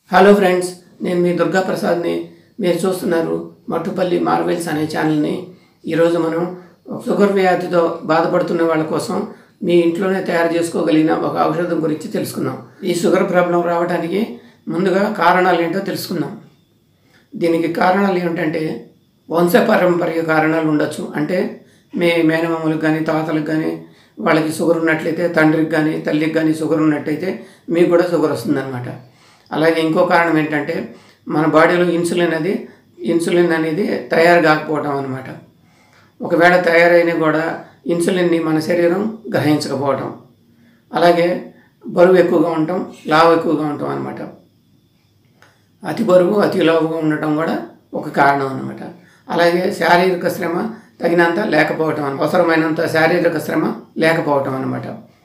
hello friends నేను మీ దుర్గా ప్రసాద్ని మీరు చూస్తున్నారు మట్టుపల్లి మార్వెల్స్ అనే ఛానల్ని ఈరోజు మనం షుగర్ వ్యాధితో బాధపడుతున్న వాళ్ళ కోసం మీ ఇంట్లోనే తయారు చేసుకోగలిగిన ఒక ఔషధం గురించి తెలుసుకుందాం ఈ షుగర్ ప్రాబ్లం రావడానికి ముందుగా కారణాలు ఏంటో తెలుసుకుందాం దీనికి కారణాలు ఏమిటంటే వంశపారంపర్య కారణాలు ఉండొచ్చు అంటే మీ మేనమామలకు కానీ తాతలకు కానీ వాళ్ళకి షుగర్ ఉన్నట్లయితే తండ్రికి కానీ తల్లికి కానీ షుగర్ ఉన్నట్టయితే మీకు కూడా షుగర్ వస్తుందన్నమాట అలాగే ఇంకో కారణం ఏంటంటే మన బాడీలో ఇన్సులిన్ అది ఇన్సులిన్ అనేది తయారు కాకపోవటం అనమాట ఒకవేళ తయారైనా కూడా ఇన్సులిన్ని మన శరీరం గ్రహించకపోవటం అలాగే బరువు ఎక్కువగా ఉండటం లావు ఎక్కువగా ఉండటం అనమాట అతి బరువు అతి లావుగా ఉండటం కూడా ఒక కారణం అనమాట అలాగే శారీరక శ్రమ తగినంత లేకపోవటం అన- అవసరమైనంత శారీరక శ్రమ లేకపోవటం అనమాట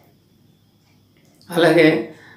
అలాగే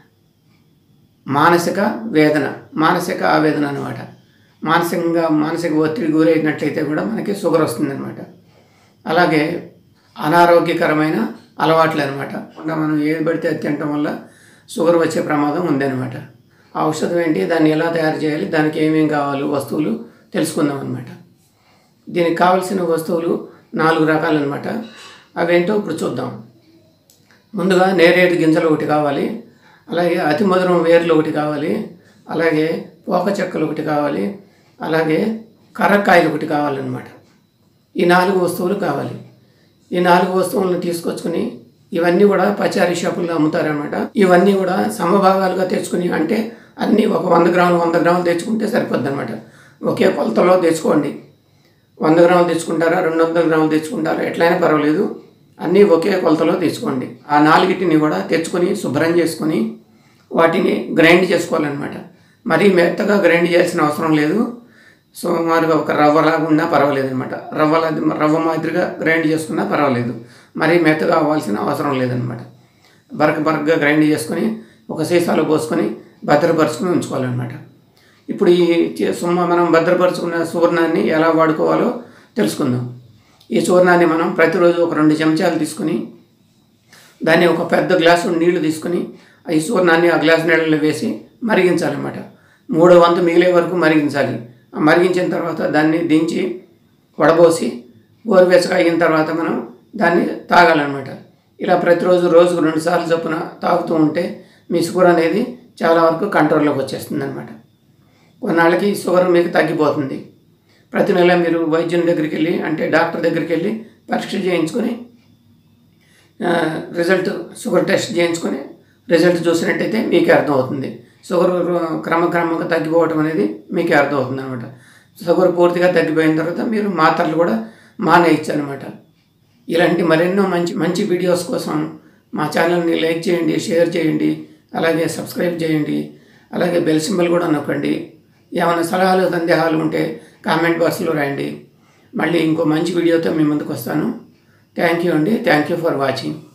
మానసిక వేదన మానసిక ఆవేదన అనమాట మానసికంగా మానసిక ఒత్తిడి గురైనట్లయితే కూడా మనకి షుగర్ వస్తుందన్నమాట అలాగే అనారోగ్యకరమైన అలవాట్లు అనమాట ఇంకా మనం ఏది పడితే అది తినటం వల్ల షుగర్ వచ్చే ప్రమాదం ఉందన్నమాట ఆ ఔషధం ఏంటి దాన్ని ఎలా తయారు చేయాలి దానికి ఏమేం కావాలి వస్తువులు తెలుసుకుందాం అనమాట దీనికి కావలసిన వస్తువులు నాలుగు రకాలు అనమాట అవేంటో ఇప్పుడు చూద్దాం ముందుగా నేరేడు గింజలు ఒకటి కావాలి అలాగే అతి మధురం వేర్లు ఒకటి కావాలి అలాగే పోక చెక్కలు ఒకటి కావాలి అలాగే కర్రకాయలు ఒకటి కావాలన్నమాట ఈ నాలుగు వస్తువులు కావాలి ఈ నాలుగు వస్తువులను తీసుకొచ్చుకుని ఇవన్నీ కూడా పచారీ షాపుల్లో అమ్ముతారనమాట ఇవన్నీ కూడా సమభాగాలుగా తెచ్చుకుని అంటే అన్నీ ఒక వంద గ్రాములు వంద గ్రాములు తెచ్చుకుంటే సరిపోద్ది అనమాట ఒకే కొలతలో తెచ్చుకోండి వంద గ్రాములు తెచ్చుకుంటారా రెండు వందల గ్రాములు తెచ్చుకుంటారా ఎట్లయినా పర్వాలేదు అన్నీ ఒకే కొలతలో తెచ్చుకోండి ఆ నాలుగిటిని కూడా తెచ్చుకొని శుభ్రం చేసుకొని వాటిని గ్రైండ్ చేసుకోవాలన్నమాట మరీ మెత్తగా గ్రైండ్ చేయాల్సిన అవసరం లేదు సుమారుగా ఒక రవ్వలాగా ఉన్నా పర్వాలేదు అనమాట రవ్వలా రవ్వ మాదిరిగా గ్రైండ్ చేసుకున్నా పర్వాలేదు మరీ మెత్తగా అవ్వాల్సిన అవసరం లేదనమాట బరక బరకగా గ్రైండ్ చేసుకొని ఒక సీసాలో పోసుకొని భద్రపరుచుకొని ఉంచుకోవాలన్నమాట ఇప్పుడు ఈ చే- సుమ్మ మనం భద్రపరుచుకున్న సువర్ణాన్ని ఎలా వాడుకోవాలో తెలుసుకుందాం ఈ చూర్ణాన్ని మనం ప్రతిరోజు ఒక రెండు చెంచాలు తీసుకుని దాన్ని ఒక పెద్ద గ్లాసు నీళ్లు తీసుకుని ఈ చూర్ణాన్ని ఆ గ్లాస్ నీళ్ళలో వేసి మరిగించాలన్నమాట మూడో వంతు మిగిలే వరకు మరిగించాలి ఆ మరిగించిన తర్వాత దాన్ని దించి వడబోసి గోరువెచ్చగా అయిన తర్వాత మనం దాన్ని తాగాలన్నమాట ఇలా ప్రతిరోజు రోజుకు రెండు సార్లు చొప్పున తాగుతూ ఉంటే మీ షుగర్ అనేది చాలా వరకు కంట్రోల్లోకి వచ్చేస్తుంది అనమాట కొన్నాళ్ళకి షుగర్ మీకు తగ్గిపోతుంది ప్రతి నెల మీరు వైద్యుని దగ్గరికి వెళ్ళి అంటే డాక్టర్ దగ్గరికి వెళ్ళి పరీక్ష చేయించుకొని ఆ, రిజల్ట్ షుగర్ టెస్ట్ చేయించుకొని రిజల్ట్ చూసినట్టయితే మీకే అర్థమవుతుంది షుగర్ క్రమక్రమంగా తగ్గిపోవటం అనేది మీకే అర్థమవుతుంది అనమాట షుగర్ పూర్తిగా తగ్గిపోయిన తర్వాత మీరు మాత్రలు కూడా మానేయచ్చు అనమాట ఇలాంటి మరెన్నో మంచి మంచి వీడియోస్ కోసం మా ఛానల్ని లైక్ చేయండి షేర్ చేయండి అలాగే సబ్స్క్రైబ్ చేయండి అలాగే బెల్ సింబల్ కూడా నొక్కండి ఏమైనా సలహాలు సందేహాలు ఉంటే కామెంట్ బాక్స్లో రాయండి మళ్ళీ ఇంకో మంచి వీడియోతో మీ ముందుకు వస్తాను థ్యాంక్ యూ అండి థ్యాంక్ యూ ఫర్ వాచింగ్